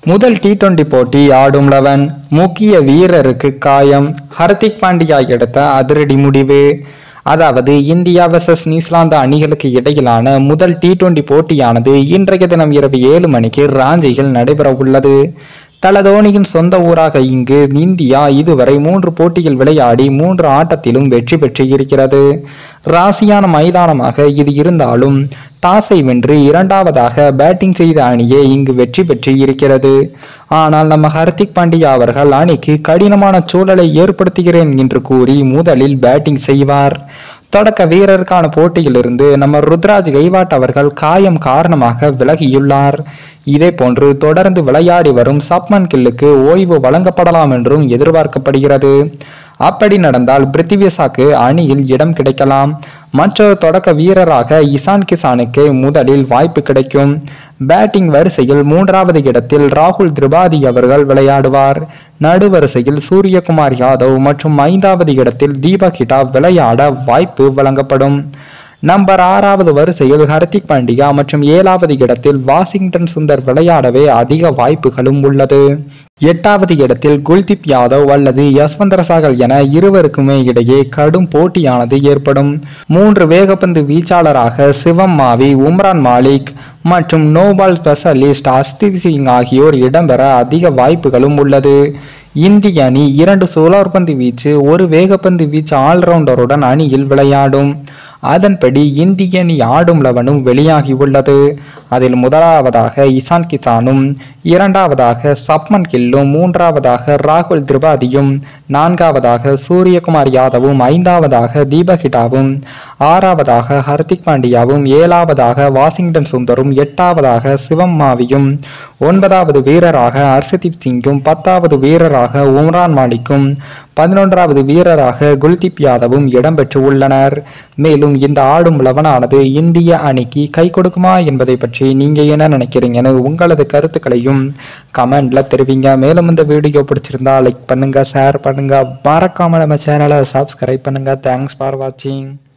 முதல் T twenty போட்டி ஆடும் லெவன் முக்கிய வீரருக்கு காயம் ஹர்திக் பாண்டியா எடுத்த அதிரடி முடிவு அதாவது இந்தியா வெர்சஸ் நியூசிலாந்து அணிகளுக்கு இடையிலான முதல் டி டுவெண்டி போட்டியானது இன்றைய தினம் இரவு ஏழு மணிக்கு ராஞ்சியில் நடைபெற உள்ளது தல தோனியின் சொந்த ஊராக இங்கு இந்தியா இதுவரை மூன்று போட்டிகள் விளையாடி மூன்று ஆட்டத்திலும் வெற்றி பெற்று இருக்கிறது ராசியான மைதானமாக இது இருந்தாலும் டாஸை வென்று இரண்டாவதாக பேட்டிங் செய்த அணியே இங்கு வெற்றி பெற்று இருக்கிறது ஆனால் நம்ம ஹர்திக் பாண்டியா அவர்கள் அணிக்கு கடினமான சூழலை ஏற்படுத்துகிறேன் என்று கூறி முதலில் பேட்டிங் செய்வார் தொடக்க வீரருக்கான போட்டியிலிருந்து நம்ம ருத்ராஜ் கைவாட் அவர்கள் காயம் காரணமாக விலகியுள்ளார் இதே போன்று தொடர்ந்து விளையாடி வரும் சப்மன் கில்லுக்கு ஓய்வு வழங்கப்படலாம் என்றும் எதிர்பார்க்கப்படுகிறது அப்படி நடந்தால் பிருத்திவிசாக்கு அணியில் இடம் கிடைக்கலாம் மற்றொரு தொடக்க வீரராக இசான் கிசானுக்கு முதலில் வாய்ப்பு கிடைக்கும் பேட்டிங் வரிசையில் மூன்றாவது இடத்தில் ராகுல் திரிபாதி அவர்கள் விளையாடுவார் நடுவரிசையில் சூரியகுமார் யாதவ் மற்றும் ஐந்தாவது இடத்தில் தீபக் ஹிட்டா விளையாட வாய்ப்பு வழங்கப்படும் நம்பர் ஆறாவது வரிசையில் ஹர்திக் பாண்டியா மற்றும் ஏழாவது இடத்தில் வாஷிங்டன் சுந்தர் விளையாடவே அதிக வாய்ப்புகளும் உள்ளது எட்டாவது இடத்தில் குல்தீப் யாதவ் அல்லது யஸ்வந்தர் சாகல் என இருவருக்குமே இடையே கடும் போட்டியானது ஏற்படும் மூன்று வேகப்பந்து வீச்சாளராக சிவம் மாவி உம்ரான் மாலிக் மற்றும் நோபால் ஸ்பெஷலிஸ்ட் அஸ்திப் சிங் ஆகியோர் இடம்பெற அதிக வாய்ப்புகளும் உள்ளது இந்திய அணி இரண்டு சுழற்பந்து வீச்சு ஒரு வேகப்பந்து வீச்சு ஆல்ரவுண்டருடன் அணியில் விளையாடும் அதன்படி இந்திய அணி ஆடும் லெவனும் வெளியாகியுள்ளது அதில் முதலாவதாக இசான் கிசானும் இரண்டாவதாக சப்மன் கில்லும் மூன்றாவதாக ராகுல் திரிபாதியும் நான்காவதாக சூரியகுமார் யாதவும் ஐந்தாவதாக தீபகிட்டாவும் ஆறாவதாக ஹர்திக் பாண்டியாவும் ஏழாவதாக வாஷிங்டன் சுந்தரும் எட்டாவதாக சிவம் மாவியும் ஒன்பதாவது வீரராக ஹர்ஷதீப் சிங்கும் பத்தாவது வீரராக உம்ரான் மாலிக்கும் பதினொன்றாவது வீரராக குல்தீப் யாதவும் இடம்பெற்று உள்ளனர் மேலும் இந்த ஆடும் லெவனானது இந்திய அணிக்கு கை கொடுக்குமா என்பதை பற்றி நீங்க என்ன நினைக்கிறீங்கன்னு உங்களது கருத்துக்களையும் கமெண்ட்ல தெரிவிங்க மேலும் இந்த வீடியோ பிடிச்சிருந்தா லைக் பண்ணுங்க ஷேர் பண்ணுங்க மறக்காம நம்ம சேனலை சப்ஸ்கிரைப் பண்ணுங்க தேங்க்ஸ் ஃபார் வாட்சிங்